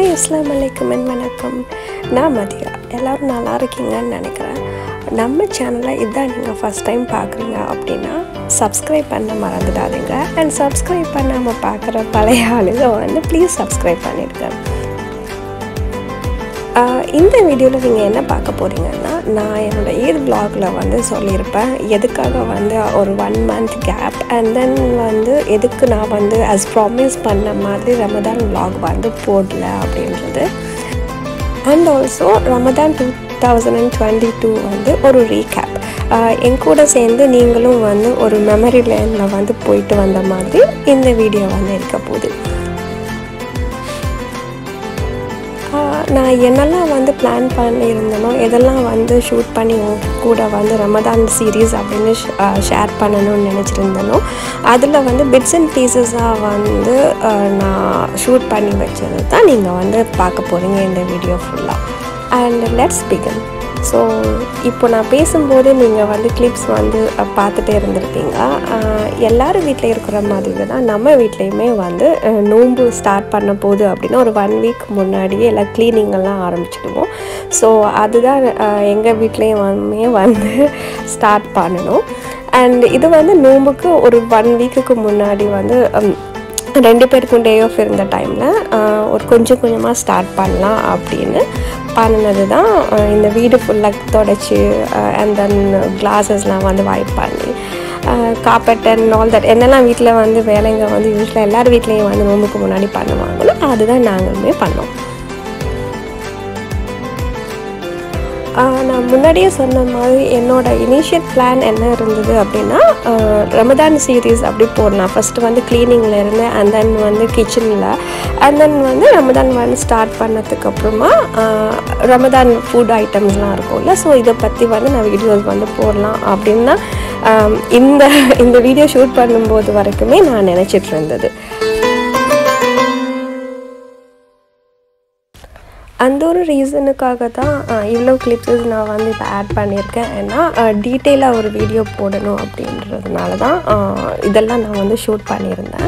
hi அஸ்லாம் வலைக்கம் and வணக்கம் நான் மதியா எல்லோரும் நல்லா இருக்கீங்கன்னு நினைக்கிறேன் நம்ம சேனலை இதான் நீங்கள் ஃபஸ்ட் டைம் பார்க்குறீங்க அப்படின்னா சப்ஸ்கிரைப் பண்ண மறந்துடாதீங்க அண்ட் சப்ஸ்கிரைப் பண்ணாமல் பார்க்குற பழைய ஆளுங்க வந்து ப்ளீஸ் சப்ஸ்கிரைப் பண்ணிடுங்க ஆஹ் இந்த வீடியோவில் நீங்கள் என்ன பார்க்க போகிறீங்கன்னா நான் என்னோடய ஈத் vlogல வந்து சொல்லியிருப்பேன் எதுக்காக வந்து ஒரு one month gap and then வந்து எதுக்கு நான் வந்து அஸ் ப்ராமிஸ் பண்ண மாதிரி ரமதான் vlog வந்து போடல அப்படின்றது and also Ramadan two thousand and twenty two வந்து ஒரு ரீகேப் என் கூட சேர்ந்து நீங்களும் வந்து ஒரு மெமரி லேனில் வந்து போயிட்டு வந்த மாதிரி இந்த வீடியோ வந்து இருக்க போகுது ஆஹ் நான் என்னெல்லாம் வந்து பிளான் பண்ணியிருந்தேனோ எதெல்லாம் வந்து ஷூட் பண்ணி உங்க கூட வந்து ரமதான் சீரீஸ் அப்படின்னு ஷேர் பண்ணணும்னு நினச்சிருந்தேனோ அதில் வந்து பிட்ஸ் அண்ட் பீசஸாக வந்து ஆஹ் நான் ஷூட் பண்ணி வச்சது தான் நீங்கள் வந்து பார்க்க போகிறீங்க இந்த வீடியோ ஃபுல்லாக அண்ட் லெட்ஸ் பிகன் ஸோ இப்போ நான் பேசும்போது நீங்கள் வந்து கிளிப்ஸ் வந்து அஹ், பார்த்துட்டே இருந்திருப்பீங்க அஹ், எல்லாரும் வீட்டில் இருக்கிற மாதிரி தான் நம்ம வீட்லேயுமே வந்து அஹ், நோன்பு ஸ்டார்ட் பண்ண போகுது அப்படின்னா ஒரு ஒன் வீக் முன்னாடியே எல்லாம் க்ளீனிங் எல்லாம் ஆரம்பிச்சிடுவோம் ஸோ அதுதான் எங்கள் வீட்லேயுமே வந்து ஸ்டார்ட் பண்ணணும் அண்ட் இது வந்து நோன்புக்கு ஒரு ஒன் வீக்குக்கு முன்னாடி வந்து ஹம், ரெண்டு பேருக்கும் டே ஆஃப் இருந்த டைமில் ஒரு கொஞ்சம் கொஞ்சமாக ஸ்டார்ட் பண்ணலாம் அப்படின்னு பண்ணினது தான் அஹ், இந்த வீடு ஃபுல்லாக தொடச்சி அண்ட் தென் கிளாஸஸ்லாம் வந்து வைப் பண்ணி காப்பெட் அண்ட் ஆல் தட் என்னெல்லாம் வீட்டில் வந்து வேலைங்க வந்து யூஸ்வலாக எல்லார் வீட்லேயும் வந்து நோம்புக்கு முன்னாடி பண்ணுவாங்களோ அதுதான் நாங்களுமே பண்ணோம் ஆஹ் நான் முன்னாடியே சொன்ன மாதிரி என்னோட இனிஷியல் பிளான் என்ன இருந்தது அப்படின்னா ஆஹ் ரமதான் சீரீஸ் அப்படி போடலாம் ஃபஸ்ட்டு வந்து க்ளீனிங்கில் இருந்து அண்ட் தென் வந்து கிச்சனில் அண்ட் தென் வந்து ரமதான் வந்து ஸ்டார்ட் பண்ணதுக்கு அப்புறமா ஆஹ் ரமதான் ஃபுட் ஐட்டம்ஸ்லாம் இருக்கும்ல ஸோ இதை பற்றி வந்து நான் வீடியோஸ் வந்து போடலாம் அப்படின்னு தான் ஆஹ் இந்த இந்த வீடியோ ஷூட் பண்ணும்போது வரைக்குமே நான் நினச்சிட்டு இருந்தது அந்த ஒரு ரீசனுக்காக தான் அஹ், இவ்வளோ கிளிப்ஸஸ் நான் வந்து இப்போ ஆட் பண்ணியிருக்கேன் ஏன்னா டீட்டெயிலாக ஒரு வீடியோ போடணும் அப்படின்றதுனால தான் அஹ், இதெல்லாம் நான் வந்து ஷூட் பண்ணியிருந்தேன்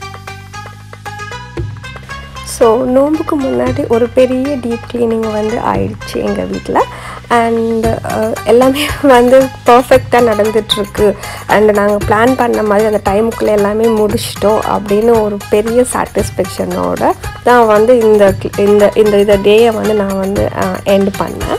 ஸோ நோம்புக்கு முன்னாடி ஒரு பெரிய டீப் க்ளீனிங் வந்து ஆயிடுச்சு எங்கள் வீட்டில் அண்ட் எல்லாமே வந்து பர்ஃபெக்டாக நடந்துகிட்ருக்கு அண்ட் நாங்கள் பிளான் பண்ண மாதிரி அந்த டைமுக்குள்ளே எல்லாமே முடிச்சிட்டோம் அப்படின்னு ஒரு பெரிய சாட்டிஸ்ஃபேக்ஷனோட தான் வந்து இந்த cl- இந்த இந்த இந்த டேயை வந்து நான் வந்து எண்ட் பண்ணேன்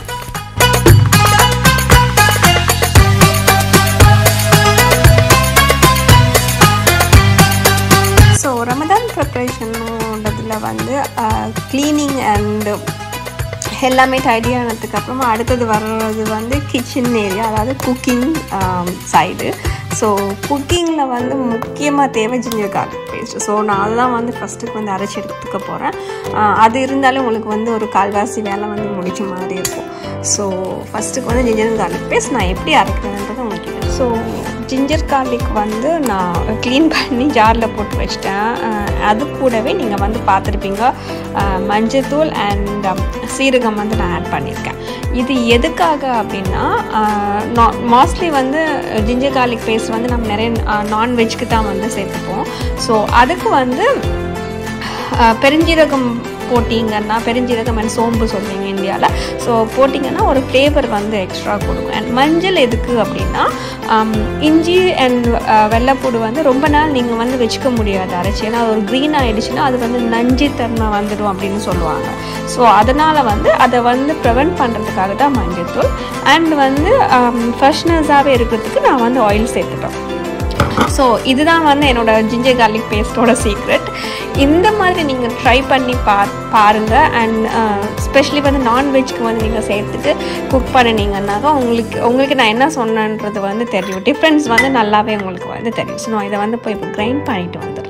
ஸோ ரமதான் ப்ரிப்ரேஷனோடதில் வந்து க்ளீனிங் அண்டு எல்லாமே tidy ஆனதுக்கு அப்புறமா அடுத்தது வர்றது வந்து கிச்சன் ஏரியா அதாவது குக்கிங் சைடு ஸோ குக்கிங்கில் வந்து முக்கியமாக தேவை ஜிஞ்சர் கார்லிக் பேஸ்ட் ஸோ நான் அதுதான் வந்து ஃபஸ்ட்டுக்கு வந்து அரைச்சி எடுத்துக்க போகிறேன் அது இருந்தாலும் உங்களுக்கு வந்து ஒரு கால்வாசி வேலை வந்து முடிச்ச மாதிரி இருக்கும் ஸோ ஃபஸ்ட்டுக்கு வந்து ஜிஞ்சர் கார்லிக் பேஸ்ட் நான் எப்படி அரைக்கிறேன்றது உங்களுக்கு ஸோ ஜிஞ்சர் கார்லிக் வந்து நான் க்ளீன் பண்ணி ஜாரில் போட்டு வச்சிட்டேன் அஹ் அது கூடவே நீங்கள் வந்து பார்த்துருப்பீங்க அஹ் மஞ்சத்தூள் அண்ட் சீரகம் வந்து நான் ஆட் பண்ணியிருக்கேன் இது எதுக்காக அப்படின்னா மோஸ்ட்லி வந்து ஜிஞ்சர் கார்லிக் பேஸ்ட் வந்து நம்ம நிறைய நான்வெஜ்க்கு தான் வந்து சேர்த்துப்போம் ஸோ அதுக்கு வந்து அஹ் பெருஞ்சீரகம் போட்டிங்கன்னா பெருஞ்சீரகம் அண்ட் சோம்பு சொல்லுவீங்க இந்தியாவில் ஸோ போட்டிங்கன்னா ஒரு ஃப்ளேவர் வந்து எக்ஸ்ட்ரா கொடுக்கும் அண்ட் மஞ்சள் எதுக்கு அப்படின்னா ஆம், இஞ்சி அண்ட் வெள்ளைப்பூடு வந்து ரொம்ப நாள் நீங்கள் வந்து வச்சுக்க முடியாது அரைச்சி ஏன்னா அது ஒரு க்ரீன் ஆகிடுச்சுன்னா அது வந்து நஞ்சு தன்மை வந்துடும் அப்படின்னு சொல்லுவாங்க ஸோ அதனால் வந்து அதை வந்து ப்ரிவெண்ட் பண்ணுறதுக்காக தான் மஞ்சள்தூள் அண்ட் வந்து ஃப்ரெஷ்னஸாகவே இருக்கிறதுக்கு நான் வந்து ஆயில் சேர்த்துப்பேன் ஸோ இதுதான் வந்து என்னோட ஜிஞ்சர் கார்லிக் பேஸ்ட்டோட சீக்ரெட் இந்த மாதிரி நீங்கள் ட்ரை பண்ணி பா பாருங்கள் அண்ட் ஸ்பெஷலி வந்து நான்வெஜ்க்கு வந்து நீங்கள் சேர்த்துட்டு குக் பண்ணினீங்கன்னாக்கா உங்களுக்கு உங்களுக்கு நான் என்ன சொன்னேன்றது வந்து தெரியும் டிஃப்ரென்ஸ் வந்து நல்லாவே உங்களுக்கு வந்து தெரியும் ஸோ நான் இதை வந்து போய் இப்போ கிரைண்ட் பண்ணிட்டு வந்துடுறேன்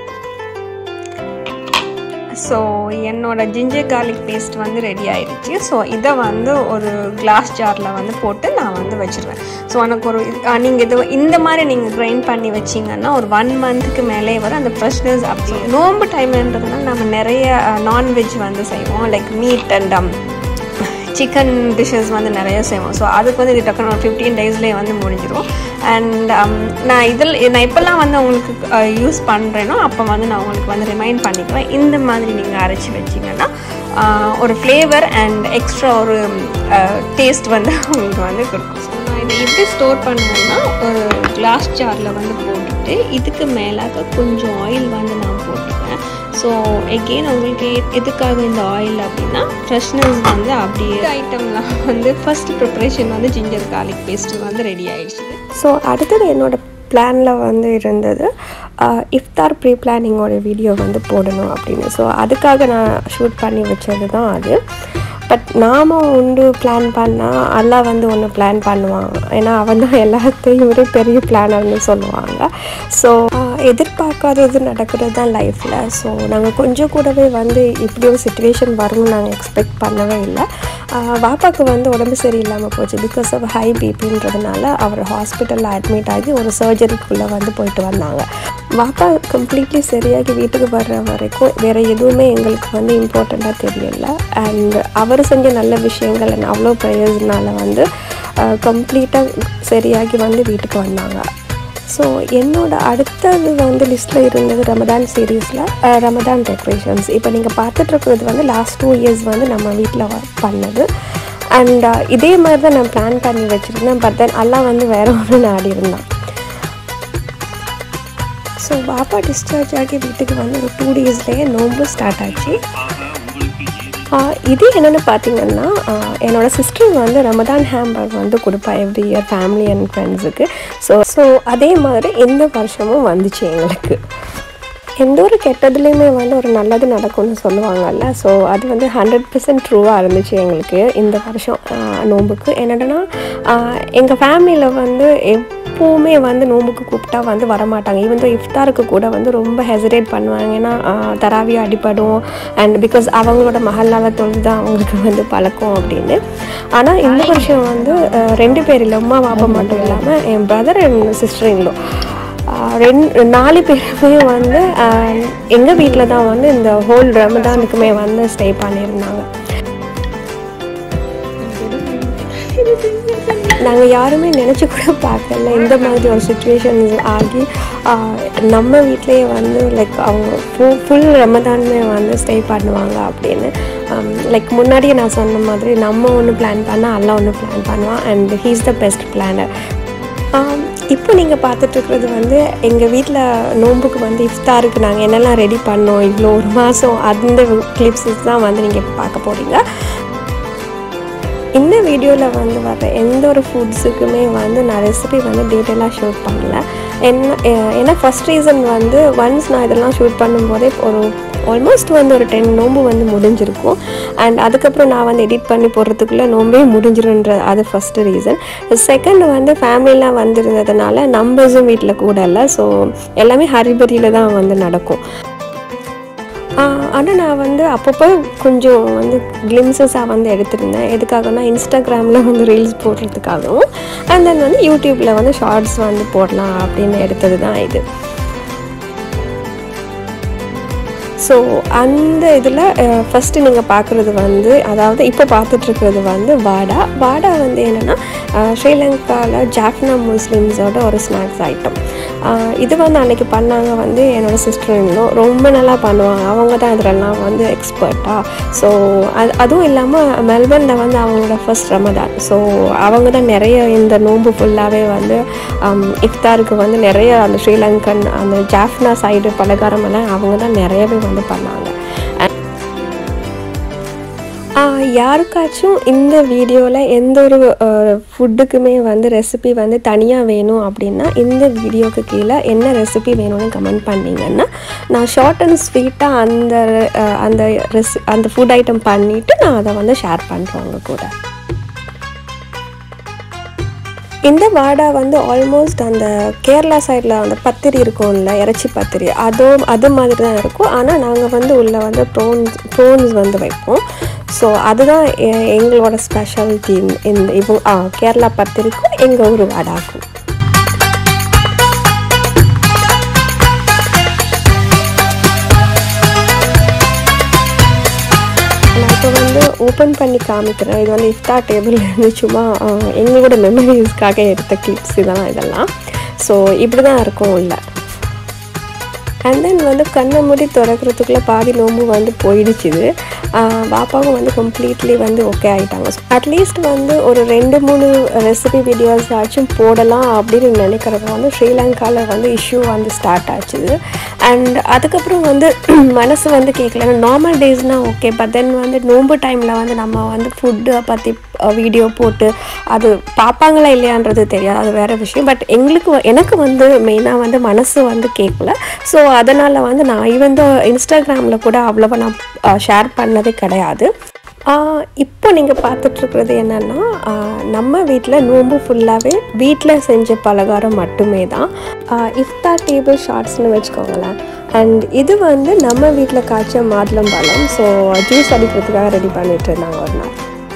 ஸோ என்னோட ஜிஞ்சர் கார்லிக் பேஸ்ட் வந்து ரெடி ஆயிடுச்சு ஸோ இதை வந்து ஒரு கிளாஸ் ஜாரில் வந்து போட்டு நான் வந்து வச்சிருவேன் ஸோ எனக்கு ஒரு நீங்கள் இது இந்த மாதிரி நீங்கள் கிரைண்ட் பண்ணி வச்சிங்கன்னா ஒரு ஒன் மந்த்துக்கு மேலே வரும் அந்த ஃப்ரெஷ்னஸ் அப்படி நோம்பு டைம்ன்றதுனால நம்ம நிறைய நான்வெஜ் வந்து செய்வோம் like meat and chicken dishes வந்து நிறைய செய்வோம் ஸோ அதுக்கு வந்து இது டக்குனு ஒரு ஃபிஃப்டீன் டேஸ்லேயே வந்து முடிஞ்சிடும் அண்ட் நான் இதில் நான் எப்போல்லாம் வந்து உங்களுக்கு யூஸ் பண்ணுறேனோ அப்போ வந்து நான் உங்களுக்கு வந்து ரிமைண்ட் பண்ணிக்குவேன் இந்த மாதிரி நீங்கள் அரைச்சி வச்சிங்கன்னா ஆஹ், ஒரு ஃப்ளேவர் அண்ட் எக்ஸ்ட்ரா ஒரு டேஸ்ட் வந்து உங்களுக்கு வந்து கொடுக்கும் ஸோ நான் இதை எப்படி ஸ்டோர் பண்ணுவேன்னா ஒரு கிளாஸ் ஜாரில் வந்து போட்டுட்டு இதுக்கு மேலாக கொஞ்சம் ஆயில் வந்து நான் போட்டுப்பேன் ஸோ எகெயின் உங்களுக்கு எ- எதுக்காக இந்த ஆயில் அப்படின்னா ஃப்ரெஷ்னஸ் வந்து அப்படியே ஐட்டம்லாம் வந்து ஃபர்ஸ்ட் ப்ரிப்ரேஷன் வந்து ஜிஞ்சர் garlic பேஸ்ட் வந்து ரெடி ஆயிடுச்சு ஸோ அடுத்தது என்னோட பிளானில் வந்து இருந்தது ஆஹ், இஃப்தார் ப்ரீ பிளானிங்கோட வீடியோ வந்து போடணும் அப்படின்னு ஸோ அதுக்காக நான் ஷூட் பண்ணி வச்சது தான் அது பட் நாம உண்டு பிளான் பண்ணால் அல்லாஹ் வந்து ஒன்று பிளான் பண்ணுவாங்க ஏன்னா அவன் தான் எல்லாத்தையும் விட பெரிய பிளானர்னு சொல்லுவாங்க ஸோ எதிர்பார்க்காதது நடக்கிறது தான் லைஃப்பில் ஸோ நாங்கள் கொஞ்சம் கூடவே வந்து இப்படி ஒரு சுச்சுவேஷன் வரும்னு நாங்கள் எக்ஸ்பெக்ட் பண்ணவே இல்லை ஆஹ் பாப்பாக்கு வந்து உடம்பு சரியில்லாமல் போச்சு பிகாஸ் ஆஃப் ஹை பிபின்றதுனால அவர் ஹாஸ்பிட்டலில் அட்மிட் ஆகி ஒரு சர்ஜரிக்குள்ளே வந்து போயிட்டு வந்தாங்க பாப்பா கம்ப்ளீட்லி சரியாகி வீட்டுக்கு வர்ற வரைக்கும் வேறு எதுவுமே எங்களுக்கு வந்து இம்பார்ட்டண்ட்டாக தெரியல அண்ட் அவர் செஞ்ச நல்ல விஷயங்கள் and அவ்வளோ ப்ரேயர்ஸ்னால வந்து கம்ப்ளீட்டாக சரியாகி வந்து வீட்டுக்கு வந்தாங்க ஸோ என்னோட அடுத்தது வந்து லிஸ்ட்டில் இருந்தது ரமதான் சீரீஸில் ரமதான் டெக்கரேஷன்ஸ் இப்போ நீங்கள் பார்த்துட்ருக்கிறது வந்து லாஸ்ட் டூ இயர்ஸ் வந்து நம்ம வீட்டில் பண்ணது அண்ட் இதே மாதிரி தான் நான் பிளான் பண்ணி வச்சுருந்தேன் பட் தென் எல்லாம் வந்து வேற ஒன்று நாடி இருந்தான் ஸோ பாப்பா டிஸ்சார்ஜ் ஆகி வீட்டுக்கு வந்து ஒரு டூ டேஸ்லேயே நோன்பு ஸ்டார்ட் ஆச்சு ஆஹ் இது என்னென்னு பார்த்தீங்கன்னா ஆஹ் என்னோட சிஸ்டர் வந்து ரமதான் ஹேம்பர் வந்து கொடுப்பா எவ்ரி இயர் ஃபேமிலி அண்ட் ஃப்ரெண்ட்ஸுக்கு ஸோ ஸோ அதே மாதிரி இந்த வருஷமும் வந்துச்சு எங்களுக்கு எந்த ஒரு கெட்டதுலேயுமே வந்து ஒரு நல்லது நடக்கும்னு சொல்லுவாங்கல்ல ஸோ அது வந்து ஹண்ட்ரட் பர்சன்ட் ட்ரூவாக இருந்துச்சு எங்களுக்கு இந்த வருஷம் ஆஹ் நோன்புக்கு என்னென்னா எங்கள் ஃபேமிலியில் வந்து எப்போவுமே வந்து நோன்புக்கு கூப்பிட்டா வந்து வரமாட்டாங்க ஈவன் தோ இஃப்தாருக்கு கூட வந்து ரொம்ப ஹெசிடேட் பண்ணுவாங்க ஏன்னா ஆஹ் தராவி அடிப்படும் அண்ட் பிகாஸ் அவங்களோட மகளால் தொழுது தான் அவங்களுக்கு வந்து பழக்கம் அப்படின்னு ஆனால் இந்த வருஷம் வந்து ஆஹ் ரெண்டு பேர் இல்லை அம்மா பாப்பா மட்டும் இல்லாமல் என் பிரதர் அண்ட் சிஸ்டர் இன்லோ ரெண்டு நாலு பேருமே வந்து எங்கள் வீட்டில் தான் வந்து இந்த ஹோல் ரமதானுக்குமே வந்து ஸ்டே பண்ணியிருந்தாங்க நாங்கள் யாருமே நினச்சி கூட பார்க்கல இந்த மாதிரி ஒரு சுச்சுவேஷன்ஸ் ஆகி ஆஹ், நம்ம வீட்லேயே வந்து லைக் அவங்க ஃபுல் ஃபுல் ரமதானுமே வந்து ஸ்டே பண்ணுவாங்க அப்படின்னு லைக் முன்னாடியே நான் சொன்ன மாதிரி நம்ம ஒன்று பிளான் பண்ணால் எல்லாம் ஒன்று பிளான் பண்ணுவான் and he's the best planner இப்போ நீங்கள் பார்த்துட்ருக்கிறது வந்து எங்கள் வீட்டில் நோன்புக்கு வந்து இஃப்தாருக்கு நாங்கள் என்னெல்லாம் ரெடி பண்ணோம் இவ்வளோ ஒரு மாதம் அந்த கிளிப்ஸஸ் தான் வந்து நீங்கள் பார்க்க போகிறீங்க இந்த வீடியோவில் வந்து வர எந்த ஒரு ஃபுட்ஸுக்குமே வந்து நான் ரெசிபி வந்து டீட்டெயிலாக ஷூட் பண்ணல என்ன எ- ஏன்னா ஃபஸ்ட் ரீசன் வந்து ஒன்ஸ் நான் இதெல்லாம் ஷூட் பண்ணும்போதே ஒரு ஆல்மோஸ்ட் வந்து ஒரு டென் நோம்பு வந்து முடிஞ்சிருக்கும் அண்ட் அதுக்கப்புறம் நான் வந்து எடிட் பண்ணி போடுறதுக்குள்ளே நோம்பே முடிஞ்சிருன்ற அது ஃபஸ்ட்டு ரீசன் செகண்ட் வந்து ஃபேமிலிலாம் வந்திருந்ததுனால நம்பர்ஸும் வீட்டில் கூட இல்லை ஸோ எல்லாமே ஹரிபரியில் தான் வந்து நடக்கும் ஆனால் நான் வந்து அப்பப்போ கொஞ்சம் வந்து கிளிம்சஸாக வந்து எடுத்திருந்தேன் எதுக்காகனா இன்ஸ்டாகிராமில் வந்து ரீல்ஸ் போடுறதுக்காகவும் அண்ட் தென் வந்து யூடியூப்பில் வந்து ஷார்ட்ஸ் வந்து போடலாம் அப்படின்னு எடுத்தது தான் இது ஸோ அந்த இதில் ஃபஸ்ட்டு நீங்கள் பார்க்குறது வந்து அதாவது இப்போ பார்த்துட்ருக்கிறது வந்து வாடா வாடா வந்து என்னென்னா ஸ்ரீலங்காவில் ஜாஃப்னா முஸ்லிம்ஸோட ஒரு ஸ்நாக்ஸ் ஐட்டம் இது வந்து அன்னைக்கு பண்ணாங்க வந்து என்னோட சிஸ்டர் இருந்தோம் ரொம்ப நல்லா பண்ணுவாங்க அவங்க தான் இதிலெல்லாம் வந்து எக்ஸ்பர்ட்டாக ஸோ அது அதுவும் இல்லாமல் மெல்பர்னில் வந்து அவங்களோட ஃபர்ஸ்ட் ரமதான் ஸோ அவங்க தான் நிறைய இந்த நோன்பு ஃபுல்லாகவே வந்து ஆம், இஃப்தாருக்கு வந்து நிறைய அந்த ஸ்ரீலங்கன் அந்த ஜாஃப்னா சைடு பலகாரம் எல்லாம் அவங்க தான் நிறையவே வந்து பண்ணாங்க ஆஹ் யாருக்காச்சும் இந்த வீடியோவில் எந்த ஒரு ஃபுட்டுக்குமே வந்து ரெசிபி வந்து தனியாக வேணும் அப்படின்னா இந்த வீடியோக்கு கீழே என்ன ரெசிபி வேணும்னு கமெண்ட் பண்ணீங்கன்னா நான் ஷார்ட் அண்ட் ஸ்வீட்டாக அந்த அஹ், அந்த ரெசி அந்த ஃபுட் ஐட்டம் பண்ணிவிட்டு நான் அதை வந்து ஷேர் பண்ணுறேன் உங்க கூட இந்த வாடா வந்து ஆல்மோஸ்ட் அந்த கேரளா சைடில் அந்த பத்திரி இருக்கும்ல இறைச்சி பத்திரி அதோ அது மாதிரி தான் இருக்கும் ஆனால் நாங்கள் வந்து உள்ளே வந்து ப்ரோன்ஸ் ப்ரோன்ஸ் வந்து வைப்போம் ஸோ அதுதான் எ- எங்களோட ஸ்பெஷாலிட்டி இந்த இப்போ ஆ, கேரளா பத்திரிக்கும் எங்கள் ஊர் வாடாக்கும் நான் இப்போ வந்து ஓப்பன் பண்ணி காமிக்கிறேன் இது வந்து இஃப்தா டேபிள் இருந்து சும்மா ஆஹ், எங்களோட மெமரிஸ்க்காக எடுத்த கிளிப்ஸ் இதெல்லாம் இதெல்லாம் ஸோ இப்படி தான் இருக்கும் உள்ள அண்ட் தென் வந்து கண்ணை மூடி திறக்கிறதுக்குள்ளே பாதி நோம்பு வந்து போயிடுச்சுது பாப்பாவும் வந்து கம்ப்ளீட்லி வந்து ஓகே ஆகிட்டாங்க அட்லீஸ்ட் வந்து ஒரு ரெண்டு மூணு ரெசிபி வீடியோஸ் ஆச்சும் போடலாம் அப்படின்னு நினைக்கிறப்ப வந்து ஸ்ரீலங்காவில் வந்து இஷ்யூ வந்து ஸ்டார்ட் ஆச்சுது அண்ட் அதுக்கப்புறம் வந்து மனசு வந்து கேட்கல நார்மல் டேஸ்னால் ஓகே பட் தென் வந்து நோன்பு டைமில் வந்து நம்ம வந்து ஃபுட்டை பற்றி வீடியோ போட்டு அது பார்ப்பாங்களா இல்லையான்றது தெரியாது அது வேறு விஷயம் பட் எங்களுக்கு வ- எனக்கு வந்து மெயினாக வந்து மனசு வந்து கேட்கல ஸோ அதனால் வந்து நான் ஈவன் இன்ஸ்டாகிராமில் கூட அவ்வளோவா நான் ஷேர் பண்ணதே கிடையாது ஆஹ் இப்போ நீங்கள் பார்த்துட்ருக்கிறது என்னென்னா நம்ம வீட்டில் நோம்பு ஃபுல்லாகவே வீட்டில் செஞ்ச பலகாரம் மட்டுமே தான் இஃப்தார் டேபிள் ஷார்ட்ஸ்னு வச்சுக்கோங்களேன் அண்ட் இது வந்து நம்ம வீட்டில் காய்ச்ச மாதுளம்பழம் ஸோ ஜூஸ் அடிக்கிறதுக்காக ரெடி பண்ணிட்டு இருந்தாங்க ஒரு நாள்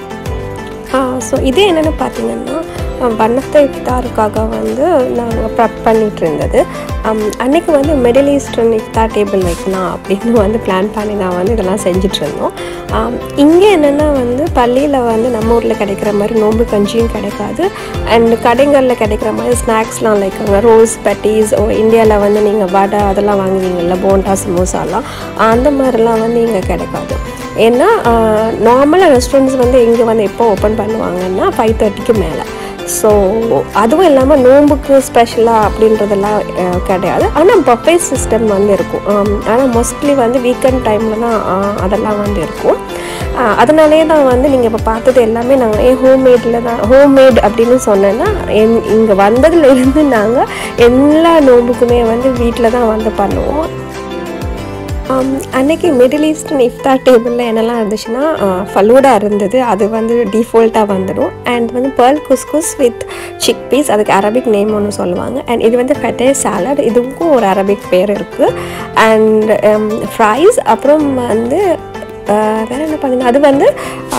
ஸோ இது என்னென்னு பார்த்தீங்கன்னா வண்ணத்தை இஃப்தாருக்காக வந்து நாங்கள் ப்ரெப் பண்ணிட்டு இருந்தது Um, அன்னைக்கு வந்து மிடில் ஈஸ்டர்ன் இஃப்தார் டேபிள் வைக்கலாம் அப்படின்னு வந்து பிளான் பண்ணி நான் வந்து இதெல்லாம் செஞ்சுட்டு இருந்தோம் இங்கே என்னென்னா வந்து பள்ளியில் வந்து நம்ம ஊரில் கிடைக்கிற மாதிரி நோம்பு கஞ்சியும் கிடைக்காது அண்ட் கடைகளில் கிடைக்கிற மாதிரி ஸ்நாக்ஸ்லாம் லைக் அங்கே ரோஸ் பட்டீஸ் ஓ இந்தியாவில் வந்து நீங்கள் வடை அதெல்லாம் வாங்குவீங்கள்ல போண்டா சமோசாலாம் அந்த மாதிரிலாம் வந்து இங்கே கிடைக்காது ஏன்னா நார்மலாக ரெஸ்டாரண்ட்ஸ் வந்து இங்கே வந்து எப்போ ஓப்பன் பண்ணுவாங்கன்னா ஃபைவ் தேர்ட்டிக்கு மேலே ஸோ அதுவும் இல்லாமல் நோம்புக்கு ஸ்பெஷலாக அப்படின்றதெல்லாம் அஹ், கிடையாது ஆனால் பஃபே சிஸ்டம் வந்து இருக்கும் ஆனால் மோஸ்ட்லி வந்து வீக்கெண்ட் டைமில் தான் அஹ், அதெல்லாம் வந்து இருக்கும் அஹ், அதனாலே தான் வந்து நீங்கள் இப்போ பார்த்தது எல்லாமே நாங்கள் ஏன் ஹோம்மேடில் தான் ஹோம்மேட் அப்படின்னு சொன்னேன்னா என் இங்கே வந்ததுலேருந்து நாங்கள் எல்லா நோம்புக்குமே வந்து வீட்டில் தான் வந்து பண்ணுவோம் Um, அன்னைக்கு மிடில் ஈஸ்டர்ன் இஃப்தார் டேபிளில் என்னெல்லாம் இருந்துச்சுன்னா ஃபலூடா இருந்தது அது வந்து டிஃபால்ட்டாக வந்துடும் அண்ட் வந்து pearl couscous with chickpeas அதுக்கு அரபிக் நேம் ஒன்று சொல்லுவாங்க அண்ட் இது வந்து ஃபெட்டே சாலட் இதுக்கும் ஒரு அரபிக் பேர் இருக்குது அண்ட் ஃப்ரைஸ் அப்புறம் வந்து uh, வேற என்ன பண்ணுங்க அது வந்து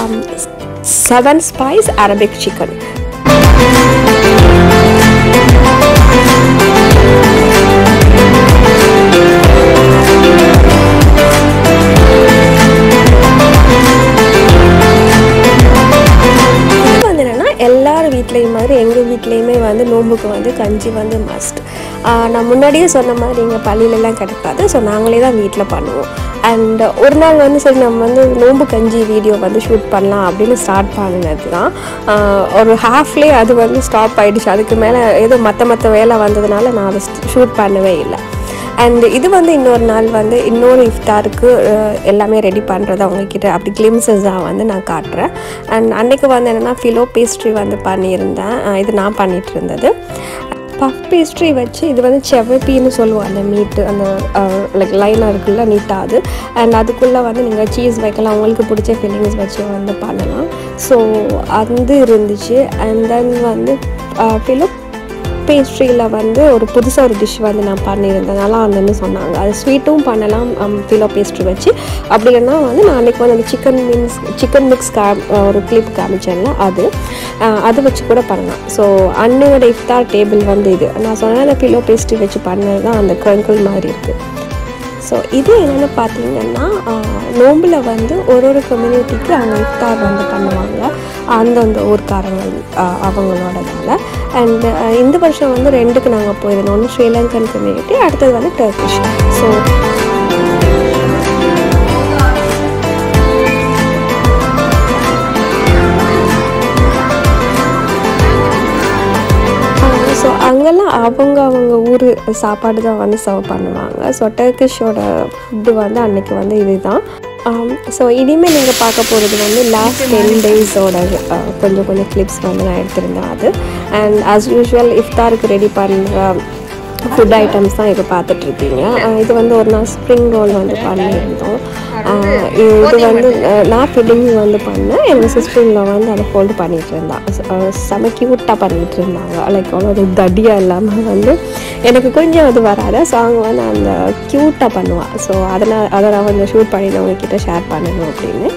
செவன் ஸ்பைஸ் அரபிக் சிக்கன் இது வந்து என்னென்னா எல்லார் வீட்லேயும் மாதிரி எங்கள் வீட்லேயுமே வந்து நோம்புக்கு வந்து கஞ்சி வந்து மஸ்ட் நான் முன்னாடியே சொன்ன மாதிரி எங்கள் பள்ளியிலலாம் கிடைக்காது ஸோ நாங்களே தான் வீட்டில் பண்ணுவோம் அண்ட் ஒரு நாள் வந்து சரி நம்ம வந்து நோம்பு கஞ்சி வீடியோ வந்து ஷூட் பண்ணலாம் அப்படின்னு ஸ்டார்ட் பண்ணினது தான் ஆஹ் ஒரு ஹாஃப்லேயே அது வந்து ஸ்டாப் ஆயிடுச்சு அதுக்கு மேலே ஏதோ மற்ற மற்ற வேலை வந்ததுனால நான் அதை ஷூட் பண்ணவே இல்லை அண்ட் இது வந்து இன்னொரு நாள் வந்து இன்னொரு இஃப்தாருக்கு அஹ், எல்லாமே ரெடி பண்ணுறது அவங்கக்கிட்ட அப்படி கிளிம்ஸஸாக வந்து நான் காட்டுறேன் அண்ட் அன்னைக்கு வந்து என்னென்னா ஃபிலோ பேஸ்ட்ரி வந்து பண்ணியிருந்தேன் அஹ், இது நான் பண்ணிட்டு இருந்தது பஃப் பேஸ்ட்ரி வச்சு இது வந்து செவப்பின்னு சொல்லுவோம் அந்த மீட்டு அந்த லைக் லைனாக இருக்குல்ல நீட்டாக அது அண்ட் அதுக்குள்ளே வந்து நீங்கள் சீஸ் வைக்கலாம் உங்களுக்கு பிடிச்ச ஃபில்லிங்ஸ் வச்சு வந்து பண்ணலாம் ஸோ அது இருந்துச்சு அண்ட் தென் வந்து ஃபிலோ பேஸ்ட்ரியில் வந்து ஒரு புதுசாக ஒரு டிஷ் வந்து நான் பண்ணியிருந்தேன் நல்லா இருந்ததுன்னு சொன்னாங்க அது ஸ்வீட்டும் பண்ணலாம் ஃபிலோ பேஸ்ட்ரி வச்சு அப்படி இல்லைன்னா வந்து நான் அன்றைக்கி வந்து அந்த சிக்கன் மீன்ஸ் சிக்கன் மிக்ஸ் கா ஒரு கிளிப் காமிச்சேன்ல அது அஹ், அது வச்சு கூட பண்ணலாம் ஸோ அன்னையோட இஃப்தார் டேபிள் வந்து இது நான் சொன்ன அந்த ஃபிலோ பேஸ்ட்ரி வச்சு பண்ணது தான் அந்த க்ரங்கிள் மாதிரி இருக்குது ஸோ இது என்னென்னு பார்த்தீங்கன்னா நோம்பில் வந்து ஒரு ஒரு கம்யூனிட்டிக்கு அவங்க இஃப்தார் வந்து பண்ணுவாங்க அந்தந்த ஊர்க்காரங்கள் ஆஹ், அவங்களோடதால அண்ட் இந்த வருஷம் வந்து ரெண்டுக்கு நாங்கள் போயிருந்தோம் ஒன்று ஸ்ரீலங்கன் கம்யூனிட்டி அடுத்தது வந்து டர்க்கிஷ் ஸோ ஸோ அங்கெல்லாம் அவங்க அவங்க ஊர் சாப்பாடு தான் வந்து சர்வ் பண்ணுவாங்க ஸோ டர்க்கிஷோட ஃபுட்டு வந்து அன்னைக்கு வந்து இதுதான் ஸோ இனிமேல் நீங்கள் பார்க்க போகிறது வந்து லாஸ்ட் டென் டேஸோட கொஞ்சம் கொஞ்சம் கிளிப்ஸ் வந்து நான் எடுத்திருந்தேன் அது அண்ட் ஆஸ் யூஷுவல் இஃப்தாருக்கு ரெடி பண்ணுற ஃபுட் ஐட்டம்ஸ் தான் இப்போ பார்த்துட்ருக்கீங்க இது வந்து ஒரு நாள் ஸ்ப்ரிங் ரோல் வந்து பண்ணியிருந்தோம் ஆஹ் இது வந்து அஹ், நான் ஃபில்லிங் வந்து பண்ணேன் எங்கள் சிஸ்டரில் வந்து அதை ஃபோல்டு பண்ணிட்டு இருந்தா அஹ், செம க்யூட்டாக பண்ணிட்டு இருந்தாங்க லைக் அவ்வளோ ஒரு தடியாக இல்லாமல் வந்து எனக்கு கொஞ்சம் அது வராது ஸோ அவங்க வந்து அந்த க்யூட்டாக பண்ணுவாள் ஸோ அதனால் அதை நான் கொஞ்சம் ஷூட் பண்ணி நான் உங்ககிட்ட ஷேர் பண்ணணும் அப்படின்னு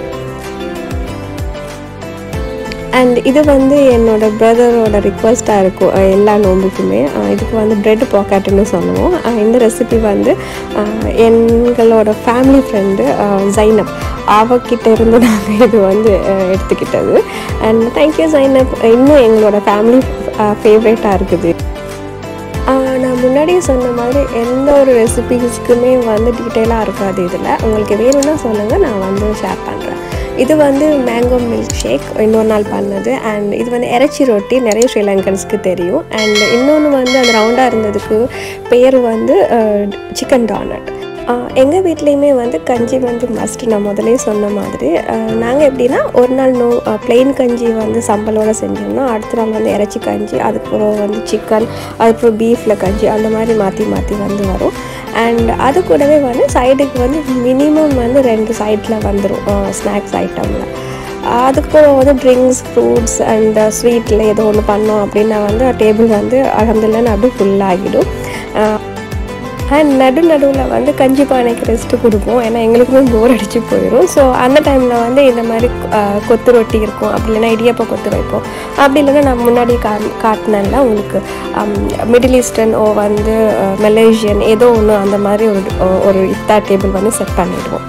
அண்ட் இது வந்து என்னோட பிரதரோட ரிக்வஸ்ட்டாக இருக்கும் அஹ் எல்லா நோம்புக்குமே அஹ் இதுக்கு வந்து பிரெட் பாக்கெட்டுன்னு சொல்லுவோம் அஹ் இந்த ரெசிபி வந்து அஹ் எங்களோட ஃபேமிலி ஃப்ரெண்டு ஜைனப் அவகிட்ட இருந்து நாங்கள் இது வந்து அஹ் எடுத்துக்கிட்டது அண்ட் தேங்க்யூ ஜைனப் இன்னும் எங்களோட ஃபேமிலி ஃபேவரேட்டாக இருக்குது ஆஹ் நான் முன்னாடியே சொன்ன மாதிரி எந்த ஒரு ரெசிபீஸ்க்குமே வந்து டீட்டெயிலாக இருக்காது இதில் உங்களுக்கு வேணும்னா சொல்லுங்கள் நான் வந்து ஷேர் பண்ணுறேன் இது வந்து மேங்கோ மில்க் ஷேக் இன்னொரு நாள் பண்ணது அண்ட் இது வந்து இறைச்சி ரொட்டி நிறைய ஸ்ரீலங்கன்ஸ்க்கு தெரியும் அண்ட் இன்னொன்று வந்து அந்த ரவுண்டாக இருந்ததுக்கு பேர் வந்து சிக்கன் டானட் எங்கள் வீட்லேயுமே வந்து கஞ்சி வந்து மஸ்ட் நான் முதலே சொன்ன மாதிரி நாங்கள் எப்படின்னா ஒரு நாள் நோ plain கஞ்சி வந்து சம்பலோட செஞ்சோம்னா அடுத்த நாள் வந்து இறைச்சி கஞ்சி அதுக்கப்புறம் வந்து சிக்கன் அதுக்கப்புறம் பீஃபில் கஞ்சி அந்த மாதிரி மாற்றி மாற்றி வந்து வரும் அண்ட் அது கூடவே வந்து சைடுக்கு வந்து மினிமம் வந்து ரெண்டு சைடில் வந்துடும் ஸ்நாக்ஸ் ஐட்டமில் அதுக்கப்புறம் வந்து ட்ரிங்க்ஸ் ஃப்ரூட்ஸ் அண்ட் ஸ்வீட்டில் ஏதோ ஒன்று பண்ணோம் அப்படின்னா வந்து டேபிள் வந்து அகமதுல்லன்னு அப்படியே ஃபுல்லாகிடும் அண்ட் நடு நடுவில் வந்து கஞ்சி பானைக்கு ரெஸ்ட்டு கொடுப்போம் ஏன்னா எங்களுக்குமே போர் அடித்து போயிடும் ஸோ அந்த டைமில் வந்து இந்த மாதிரி அஹ், கொத்து ரொட்டி இருக்கும் அப்படி இல்லைன்னா இடியப்ப கொத்து வைப்போம் அப்படி இல்லைன்னா நான் முன்னாடி கா காட்டினேன்ல உங்களுக்கு மிடில் ஈஸ்டர்ன் ஓ வந்து மலேசியன் ஏதோ ஒன்று அந்த மாதிரி ஒரு ஒரு இஃப்தார் டேபிள் வந்து செட் பண்ணிடுவோம்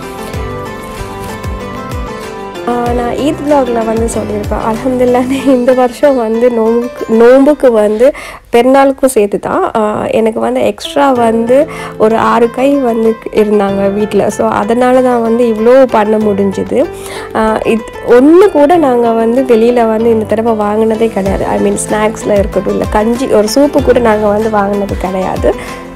ஆஹ் நான் ஈத் vlogல வந்து சொல்லியிருப்பேன் அலமதுல்லா இந்த வருஷம் வந்து நோம்புக்கு நோம்புக்கு வந்து பெருநாளுக்கும் சேர்த்து தான் ஆஹ் எனக்கு வந்து எக்ஸ்ட்ரா வந்து ஒரு ஆறு கை வந்து இருந்தாங்க வீட்டில் ஸோ அதனால தான் வந்து இவ்வளோ பண்ண முடிஞ்சுது ஆஹ் இது ஒன்று கூட நாங்கள் வந்து வெளியில் வந்து இந்த தடவை வாங்கினதே கிடையாது ஐ மீன் ஸ்நாக்ஸில் இருக்கட்டும் இல்லை கஞ்சி ஒரு சூப்பு கூட நாங்கள் வந்து வாங்கினது கிடையாது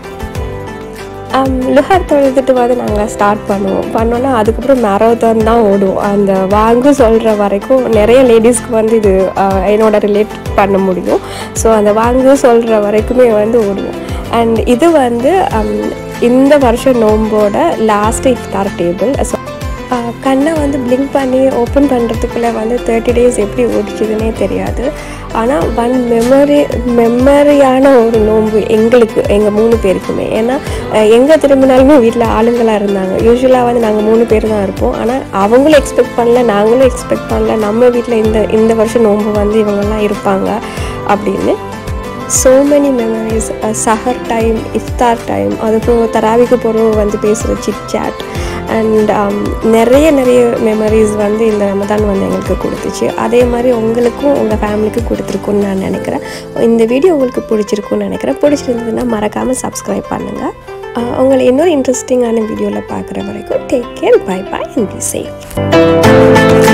லுஹர் தொழுதுட்டு வந்து நாங்கள் ஸ்டார்ட் பண்ணுவோம் பண்ணோன்னா அதுக்கப்புறம் மேரத்தான் தான் ஓடுவோம் அந்த வாங்கு சொல்கிற வரைக்கும் நிறைய லேடிஸ்க்கு வந்து இது ஆஹ், என்னோட ரிலேட் பண்ண முடியும் ஸோ அந்த வாங்கு சொல்கிற வரைக்குமே வந்து ஓடுவோம் அண்ட் இது வந்து ஹம், இந்த வருஷம் நோம்போட லாஸ்ட் இஃப்தார் டேபிள் ஸோ கண்ணை வந்து பிளிங்க் பண்ணி ஓப்பன் பண்ணுறதுக்குள்ளே வந்து தேர்ட்டி டேஸ் எப்படி ஓடிச்சுதுன்னே தெரியாது ஆனால் ஒன் மெமரி மெமரியான ஒரு நோன்பு எங்களுக்கு எங்கள் மூணு பேருக்குமே ஏன்னா எங்கே திரும்பினாலுமே வீட்டில் ஆளுங்களாக இருந்தாங்க யூஸ்வலாக வந்து நாங்கள் மூணு பேர் தான் இருப்போம் ஆனால் அவங்களும் எக்ஸ்பெக்ட் பண்ணல நாங்களும் எக்ஸ்பெக்ட் பண்ணல நம்ம வீட்டில் இந்த இந்த வருஷம் நோன்பு வந்து இவங்கெல்லாம் இருப்பாங்க அப்படின்னு ஸோ மெனி மெமரிஸ் சஹர் டைம் இஃப்தார் டைம் அதுக்கப்புறம் தராவிக்கு போகிறவங்க வந்து பேசுகிற சிட் சாட் அண்ட் நிறைய நிறைய மெமரிஸ் வந்து இந்த ரமதான் வந்து எங்களுக்கு கொடுத்துச்சு அதே மாதிரி உங்களுக்கும் உங்கள் ஃபேமிலிக்கும் கொடுத்துருக்குன்னு நான் நினைக்கிறேன் இந்த வீடியோ உங்களுக்கு பிடிச்சிருக்குன்னு நினைக்கிறேன் பிடிச்சிருந்ததுன்னா மறக்காமல் சப்ஸ்கிரைப் பண்ணுங்கள் உங்களை இன்னொரு இன்ட்ரெஸ்டிங்கான வீடியோவில் பார்க்குற வரைக்கும் take care bye bye and be safe